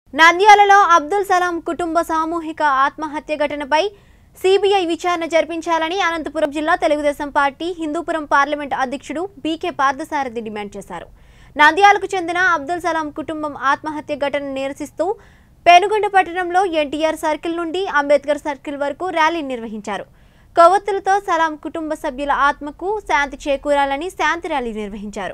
నంద్యాలలో అబ్దుల్ సలాం కుటుంబ సామూహిక ఆత్మహత్య ఘటనపై సిబిఐ విచారణ జరిపించాలని అనంతపురం జిల్లా తెలుగుదేశం పార్టీ హిందూపురం పార్లమెంట్ అధ్యక్షుడు బీకే పార్థసారథి డిమాండ్ చేశారు నంద్యాలకు చెందిన అబ్దుల్ సలాం కుటుంబం ఆత్మహత్య ఘటన నిరసిస్తూ పెనుగొండ పట్టణంలో ఎన్టీఆర్ సర్కిల్ నుండి అంబేద్కర్ సర్కిల్ వరకు ర్యాలీ నిర్వహించారు కొవ్వొత్తులతో సలాం కుటుంబ సభ్యుల ఆత్మకు శాంతి చేకూరాలని శాంతి ర్యాలీ నిర్వహించారు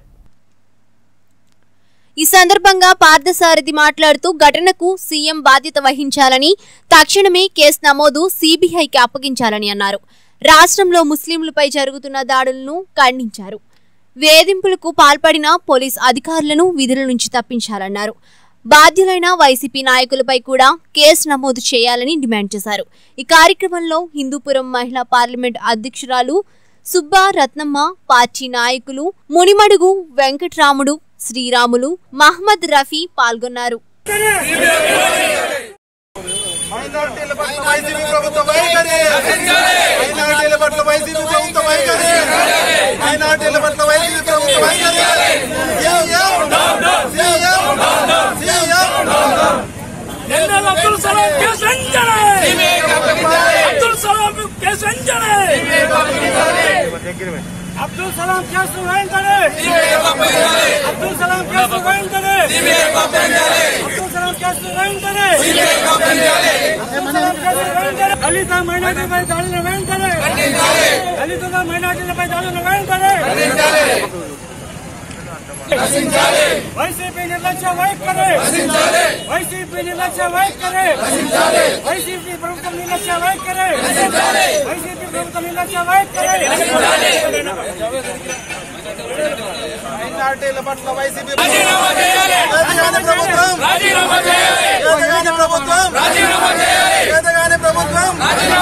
ఈ సందర్భంగా పార్థసారథి మాట్లాడుతూ ఘటనకు సీఎం బాధ్యత వహించాలని తక్షణమే కేసు నమోదు సీబీఐకి అప్పగించాలని అన్నారు రాష్ట్రంలో ముస్లింలపై జరుగుతున్న దాడులను ఖండించారు వేధింపులకు పాల్పడిన పోలీస్ అధికారులను విధుల నుంచి తప్పించాలన్నారు బాధ్యులైన వైసీపీ నాయకులపై కూడా కేసు నమోదు చేయాలని డిమాండ్ చేశారు ఈ కార్యక్రమంలో హిందూపురం మహిళా పార్లమెంట్ అధ్యక్షురాలు సుబ్బా రత్నమ్మ పార్టీ నాయకులు మునిమడుగు వెంకట్రాముడు శ్రీరాములు మహమ్మద్ రఫీ పాల్గొన్నారు మైనార్టీల పట్ల వైసీపీ ప్రభుత్వం వైఖరి మైనార్టీల పట్ల వైసీపీ ప్రభుత్వం వైఖరి మైనార్టీల పట్ల వైసీపీ ప్రభుత్వం వైఖరి C M C M C M general Abdul Salam case వెంటనే అబ్దుల్ సలాం కేసు వెంటనే అబ్దుల్ సలాం కేసు వెంటనే అబ్దుల్ సలాం కేసు వెంటనే అబ్దుల్ సలాం కేసు వెంటనే అబ్దుల్ సలాం కేసు వెంటనే దళిత మైనార్టీలపై దాడులు వెంటనే దళితుల మైనార్టీలపై దాడులు వెంటనే వైసీపీ నిర్లక్ష్య వైఖరి వైసీపీ నిర్లక్ష్య వైఖరి వైసీపీ ప్రభుత్వం నిర్లక్ష్య వైఖరి వైసీపీ ప్రభుత్వం నిర్లక్ష్య వైఖరి మైనార్టీల పట్ల వైసీపీ ఎదగాని ప్రభుత్వం ఎదగాని ప్రభుత్వం ఎదగాని ప్రభుత్వం